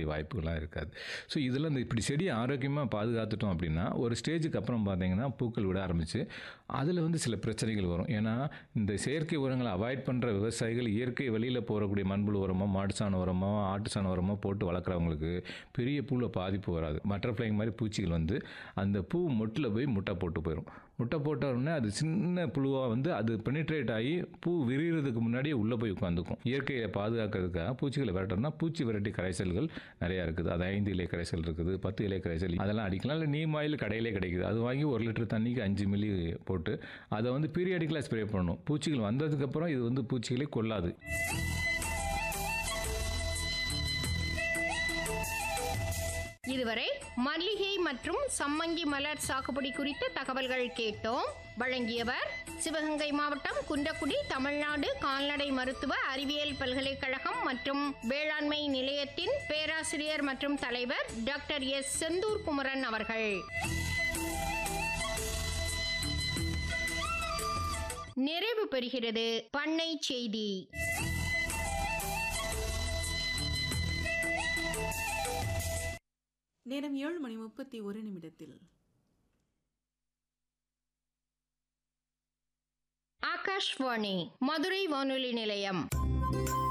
வாய்ப்புகள்லாம் இருக்காது ஸோ இதில் இந்த இப்படி செடியை ஆரோக்கியமாக பாதுகாத்துட்டோம் அப்படின்னா ஒரு ஸ்டேஜுக்கு அப்புறம் பார்த்தீங்கன்னா பூக்கள் விட ஆரம்பிச்சு அதில் வந்து சில பிரச்சனைகள் வரும் ஏன்னா இந்த செயற்கை உரங்களை அவாய்ட் பண்ணுற விவசாயிகள் இயற்கை வெளியில் போகக்கூடிய மண்புழு உரமோ மாட்டு சாண உரமோ ஆட்டு சாண உரமோ போட்டு வளர்க்குறவங்களுக்கு பெரிய பூவில் பாதிப்பு வராது பட்டர்ஃப்ளைங் மாதிரி பூச்சிகள் வந்து அந்த பூ மொட்டில் போய் முட்டை போட்டு போயிடும் முட்டை போட்ட உடனே அது சின்ன புழுவாக வந்து அது பெனிட்ரேட் ஆகி பூ விரிகிறதுக்கு முன்னாடியே உள்ளே போய் உட்காந்துக்கும் இயற்கையை பாதுகாக்கிறதுக்காக பூச்சிகளை விரட்டணும்னா பூச்சி விரட்டி கரைசல்கள் நிறையா இருக்குது அது ஐந்து இலை கரைசல் இருக்குது பத்து இலை கரைசல் அதெல்லாம் அடிக்கலாம் இல்லை நீம் ஆயில் கடையிலே கிடைக்குது அது வாங்கி ஒரு லிட்டர் தண்ணிக்கு அஞ்சு மில்லி போட்டு அதை வந்து பீரியாடிக்கலாக ஸ்ப்ரே பண்ணணும் பூச்சிகள் வந்ததுக்கப்புறம் இது வந்து பூச்சிகளை கொல்லாது இதுவரை மல்லிகை மற்றும் சம்மங்கி மலர் சாகுபடி குறித்த தகவல்கள் கேட்டோம் வழங்கியவர் சிவகங்கை மாவட்டம் குன்றக்குடி தமிழ்நாடு கால்நடை மருத்துவ அறிவியல் பல்கலைக்கழகம் மற்றும் வேளாண்மை நிலையத்தின் பேராசிரியர் மற்றும் தலைவர் டாக்டர் எஸ் செந்தூர் குமரன் அவர்கள் நிறைவு பெறுகிறது பண்ணை செய்தி நேரம் ஏழு மணி முப்பத்தி ஒரு நிமிடத்தில் ஆகாஷ்வாணி மதுரை வானொலி நிலையம்